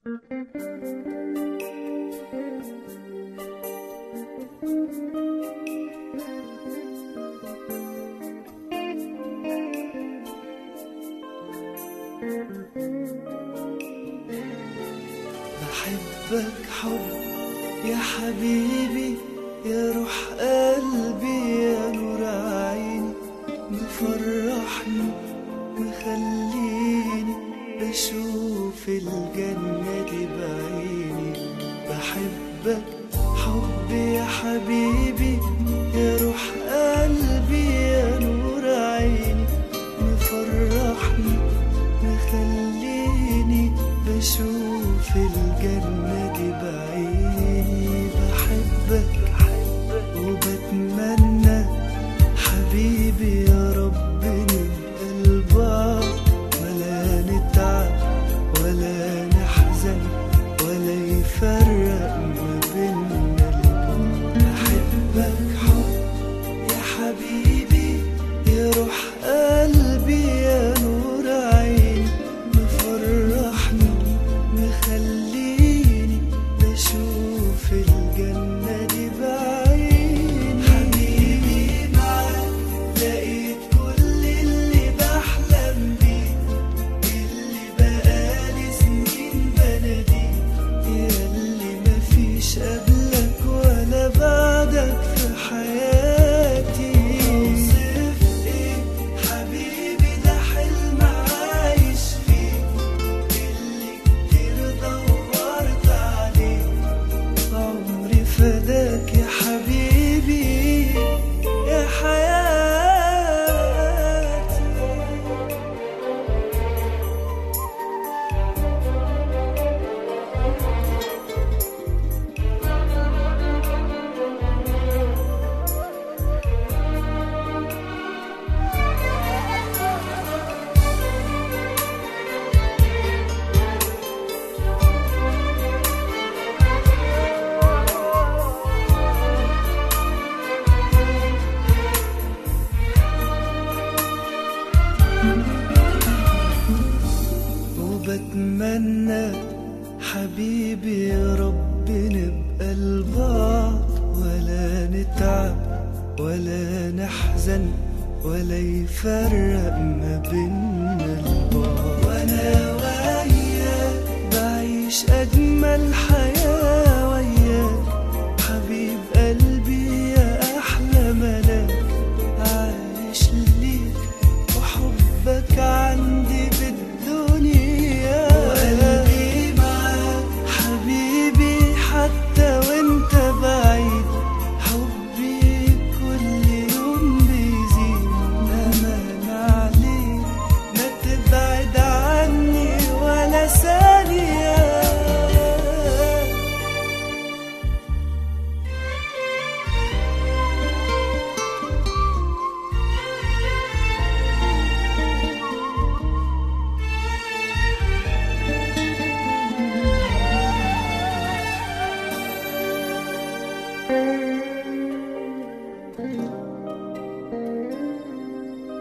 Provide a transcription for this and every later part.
بحبك حب يا حبيبي يا روح قلبي يا نور عيني مفرحني مخليني بشوف الجنة دي بعيني بحبك حب يا حبيبي يا روح قلبي يا نور عيني مفرحني مخليني بشوف الجنة دي بعيني بحبك وبتمنى حبيبي يا رب نبقى لبعض ولا نتعب ولا نحزن ولا يفرق ما بينا البعد بحبك حب يا حبيبي يا روح قلبي يا نور عيني مفرحني مخليني بشوف الجنة دي بعيني حبيبي معاك لقيت كل اللي بحلم بيه اللي بقالي سنين بناديه ياللي مفيش قبلك ولا بعدك في حياتي اوصف ايه حبيبي ده حلم عايش فيه اللي كتير دورت عليه عمري فداك يا حبيبي يا حياتي وبتمنى حبيبي يا رب نبقى لبعض ولا نتعب ولا نحزن ولا يفرق ما بينا البعض وانا وياك بعيش اجمل حياة وياك حبيب قلبي يا احلى ملاك عايش ليك وحبك عندي بالدنيا وقلبي معاك حبيبي حتى وانت بعيد حبي كل يوم بيزيد امان عليك ما تبعد عني ولا ثانيه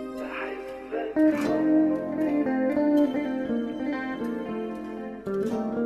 Thank you.